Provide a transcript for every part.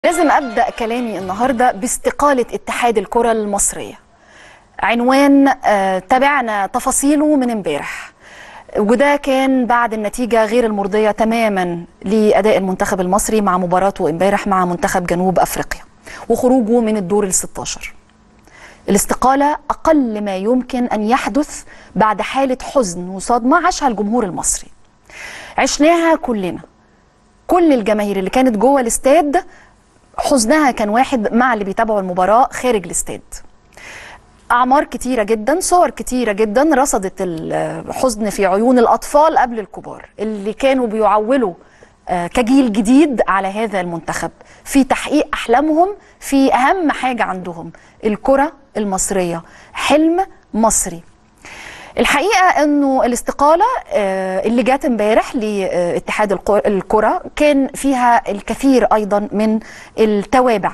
لازم ابدا كلامي النهارده باستقاله اتحاد الكره المصريه عنوان آه، تابعنا تفاصيله من امبارح وده كان بعد النتيجه غير المرضيه تماما لاداء المنتخب المصري مع مباراته امبارح مع منتخب جنوب افريقيا وخروجه من الدور ال 16 الاستقاله اقل ما يمكن ان يحدث بعد حاله حزن وصدمه عاشها الجمهور المصري عشناها كلنا كل الجماهير اللي كانت جوه الاستاد حزنها كان واحد مع اللي بيتابعوا المباراة خارج الاستاد أعمار كتيرة جدا صور كتيرة جدا رصدت الحزن في عيون الأطفال قبل الكبار اللي كانوا بيعولوا آه، كجيل جديد على هذا المنتخب في تحقيق أحلامهم في أهم حاجة عندهم الكرة المصرية حلم مصري الحقيقه انه الاستقاله آه، اللي جات امبارح لاتحاد الق- الكره كان فيها الكثير ايضا من التوابع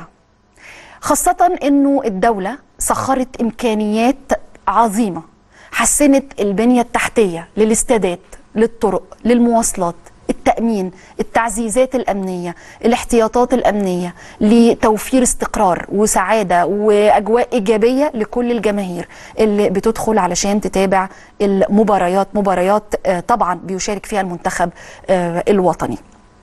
خاصه انه الدوله سخرت امكانيات عظيمه حسنت البنيه التحتيه للاستادات للطرق للمواصلات التأمين التعزيزات الأمنية الاحتياطات الأمنية لتوفير استقرار وسعادة وأجواء إيجابية لكل الجماهير اللي بتدخل علشان تتابع المباريات مباريات آه، طبعا بيشارك فيها المنتخب آه، الوطني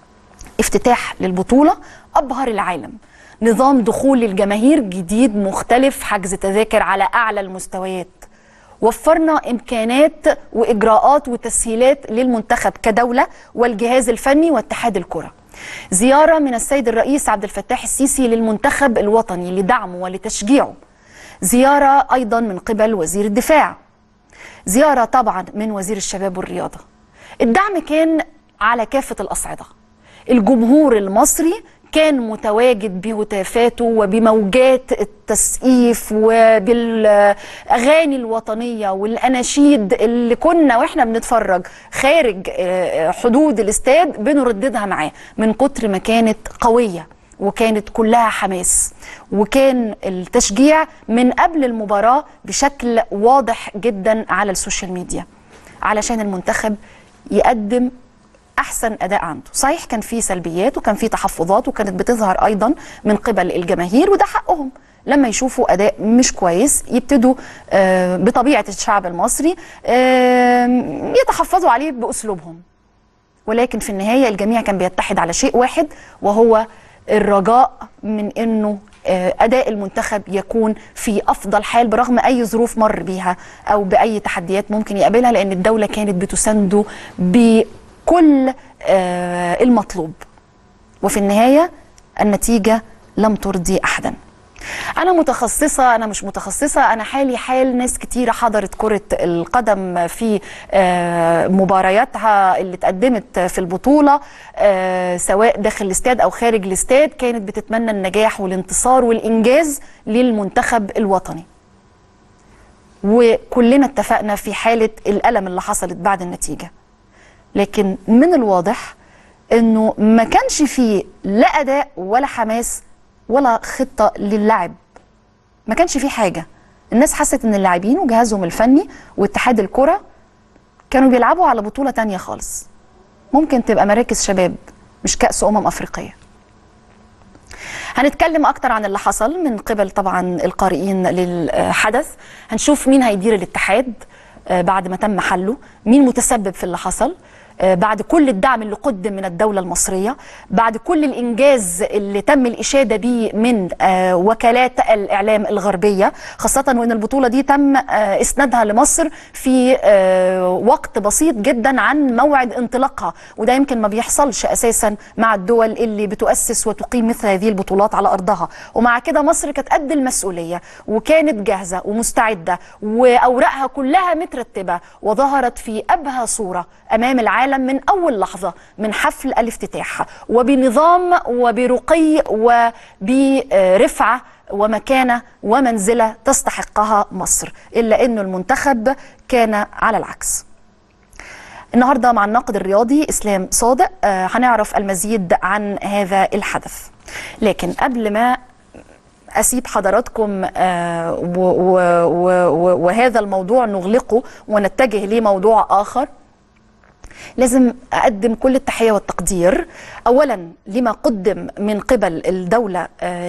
افتتاح للبطولة أبهر العالم نظام دخول الجماهير جديد مختلف حجز تذاكر على أعلى المستويات وفرنا إمكانات وإجراءات وتسهيلات للمنتخب كدولة والجهاز الفني واتحاد الكرة زيارة من السيد الرئيس عبد الفتاح السيسي للمنتخب الوطني لدعمه ولتشجيعه زيارة أيضا من قبل وزير الدفاع زيارة طبعا من وزير الشباب والرياضة الدعم كان على كافة الأصعدة الجمهور المصري كان متواجد بهتافاته وبموجات التسقيف وبالأغاني الوطنية والأناشيد اللي كنا وإحنا بنتفرج خارج آه، حدود الاستاد بنرددها معاه من كتر ما كانت قوية وكانت كلها حماس وكان التشجيع من قبل المباراة بشكل واضح جدا على السوشيال ميديا علشان المنتخب يقدم احسن اداء عنده صحيح كان في سلبيات وكان في تحفظات وكانت بتظهر ايضا من قبل الجماهير وده حقهم لما يشوفوا اداء مش كويس يبتدوا آه، بطبيعه الشعب المصري آه، يتحفظوا عليه باسلوبهم ولكن في النهايه الجميع كان بيتحد على شيء واحد وهو الرجاء من انه آه، اداء المنتخب يكون في افضل حال برغم اي ظروف مر بيها او باي تحديات ممكن يقابلها لان الدوله كانت بتسنده بكل آه، المطلوب وفي النهايه النتيجه لم ترضي احدا انا متخصصه انا مش متخصصه انا حالي حال ناس كتيره حضرت كره القدم في آه، مبارياتها اللي اتقدمت في البطوله آه، سواء داخل الاستاد او خارج الاستاد كانت بتتمنى النجاح والانتصار والانجاز للمنتخب الوطني وكلنا اتفقنا في حاله الالم اللي حصلت بعد النتيجه لكن من الواضح انه ما كانش فيه لا اداء ولا حماس ولا خطه للعب ما كانش فيه حاجه الناس حست ان اللاعبين وجهازهم الفني واتحاد الكره كانوا بيلعبوا على بطوله تانية خالص ممكن تبقى مراكز شباب مش كاس امم افريقيه هنتكلم اكتر عن اللي حصل من قبل طبعا القارئين للحدث هنشوف مين هيدير الاتحاد آه، بعد ما تم حله مين متسبب في اللي حصل آه، بعد كل الدعم اللي قدم من الدولة المصرية بعد كل الإنجاز اللي تم الإشادة به من آه، وكالات الإعلام الغربية خاصة وأن البطولة دي تم آه، إسنادها لمصر في آه، وقت بسيط جدا عن موعد انطلاقها وده يمكن ما بيحصلش أساسا مع الدول اللي بتؤسس وتقيم مثل هذه البطولات على أرضها ومع كده مصر كانت قد المسؤولية وكانت جاهزة ومستعدة وأوراقها كلها مترتبة وظهرت في أبهى صورة أمام العالم من أول لحظة من حفل الافتتاح وبنظام وبرقي وبرفعة ومكانة ومنزلة تستحقها مصر إلا أنه المنتخب كان على العكس النهارده مع الناقد الرياضي اسلام صادق آه، هنعرف المزيد عن هذا الحدث لكن قبل ما اسيب حضراتكم آه، و- و- و- و- وهذا الموضوع نغلقه ونتجه لموضوع اخر لازم اقدم كل التحيه والتقدير اولا لما قدم من قبل الدوله آه،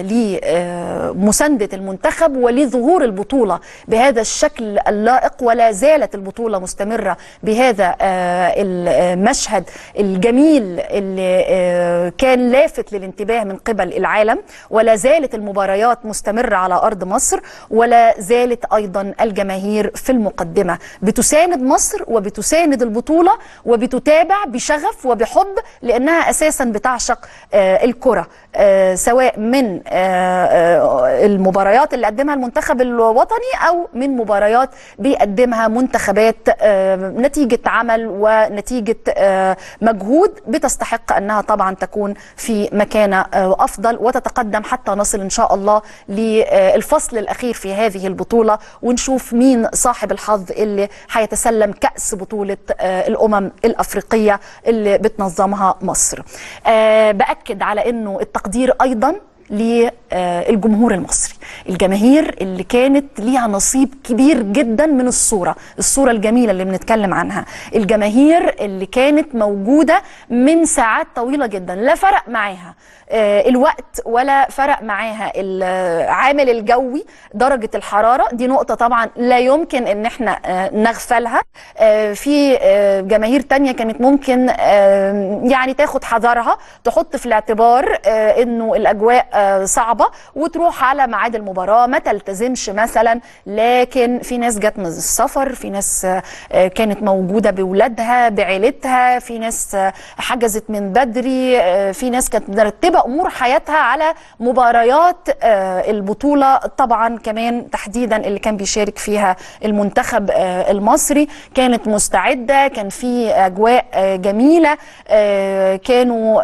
لمسانده المنتخب ولظهور البطوله بهذا الشكل اللائق ولا زالت البطوله مستمره بهذا آه، المشهد الجميل اللي آه، كان لافت للانتباه من قبل العالم ولا زالت المباريات مستمره على ارض مصر ولا زالت ايضا الجماهير في المقدمه بتساند مصر وبتساند البطوله وبتتابع بشغف وبحب لانها اساسا بتعشق آه، الكره آه، سواء من آه، آه، المباريات اللي قدمها المنتخب الوطني او من مباريات بيقدمها منتخبات آه، نتيجه عمل ونتيجه آه، مجهود بتستحق انها طبعا تكون في مكانه آه، افضل وتتقدم حتى نصل ان شاء الله للفصل الاخير في هذه البطوله ونشوف مين صاحب الحظ اللي هيتسلم كاس بطوله آه، الامم الافريقيه اللي بتنظمها مصر. آه، باكد على انه التقدير ايضا للجمهور المصري الجماهير اللي كانت ليها نصيب كبير جدا من الصورة الصورة الجميلة اللي بنتكلم عنها الجماهير اللي كانت موجودة من ساعات طويلة جدا لا فرق معاها آه، الوقت ولا فرق معاها العامل الجوي درجة الحرارة دي نقطة طبعا لا يمكن ان احنا آه، نغفلها آه، في آه، جماهير تانية كانت ممكن آه، يعني تاخد حذرها تحط في الاعتبار آه، انه الاجواء آه، صعبة وتروح على ميعاد المباراة ما تلتزمش مثلا لكن في ناس جت من السفر في ناس آه، آه، كانت موجودة بولادها بعيلتها في ناس آه، حجزت من بدري آه، في ناس كانت مرتبة امور حياتها على مباريات آه، البطولة طبعا كمان تحديدا اللي كان بيشارك فيها المنتخب آه، المصري كانت مستعدة كان في اجواء آه، جميلة آه، كانوا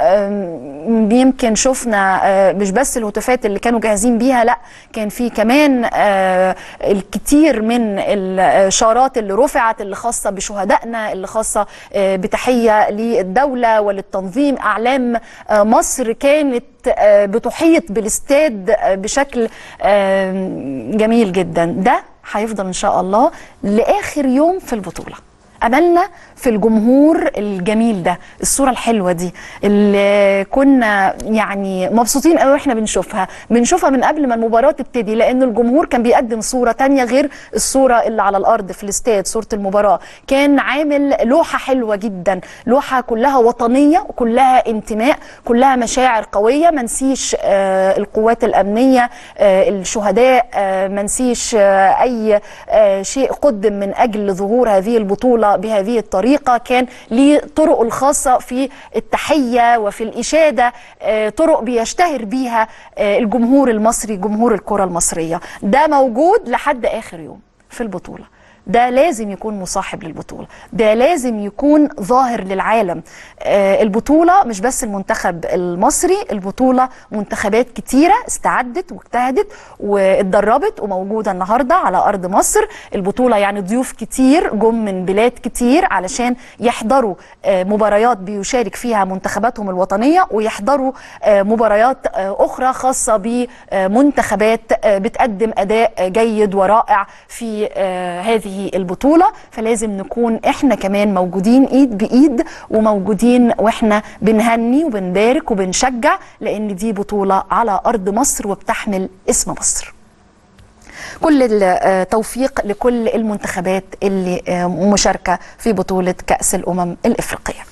آم، يمكن شفنا آه، مش بس الهتافات اللي كانوا جاهزين بيها لا كان في كمان آه، الكثير من الشارات اللي رفعت اللي خاصة بشهدائنا اللي خاصة آه، بتحية للدولة وللتنظيم أعلام آه، مصر كانت آه، بتحيط بالاستاد آه، بشكل آه، جميل جدا ده هيفضل إن شاء الله لآخر يوم في البطولة املنا في الجمهور الجميل ده الصوره الحلوه دي اللي كنا يعني مبسوطين قوي واحنا بنشوفها بنشوفها من قبل ما المباراه تبتدي لان الجمهور كان بيقدم صوره تانية غير الصوره اللي على الارض في الاستاد صوره المباراه كان عامل لوحه حلوه جدا لوحه كلها وطنيه وكلها انتماء كلها مشاعر قويه ما نسيش آه القوات الامنيه آه الشهداء آه ما نسيش آه اي آه شيء قدم من اجل ظهور هذه البطوله بهذه الطريقه كان ليه طرقه الخاصه في التحيه وفي الاشاده آه طرق بيشتهر بيها آه الجمهور المصري جمهور الكره المصريه ده موجود لحد اخر يوم في البطوله ده لازم يكون مصاحب للبطولة ده لازم يكون ظاهر للعالم آه البطولة مش بس المنتخب المصري البطولة منتخبات كتيرة استعدت واجتهدت واتدربت وموجودة النهاردة على أرض مصر البطولة يعني ضيوف كتير جم من بلاد كتير علشان يحضروا آه مباريات بيشارك فيها منتخباتهم الوطنية ويحضروا آه مباريات آه أخرى خاصة بمنتخبات آه بتقدم أداء جيد ورائع في آه هذه هذه البطولة فلازم نكون احنا كمان موجودين ايد بايد وموجودين واحنا بنهني وبنبارك وبنشجع لان دي بطولة على ارض مصر وبتحمل اسم مصر كل التوفيق لكل المنتخبات اللي مشاركة في بطولة كأس الأمم الإفريقية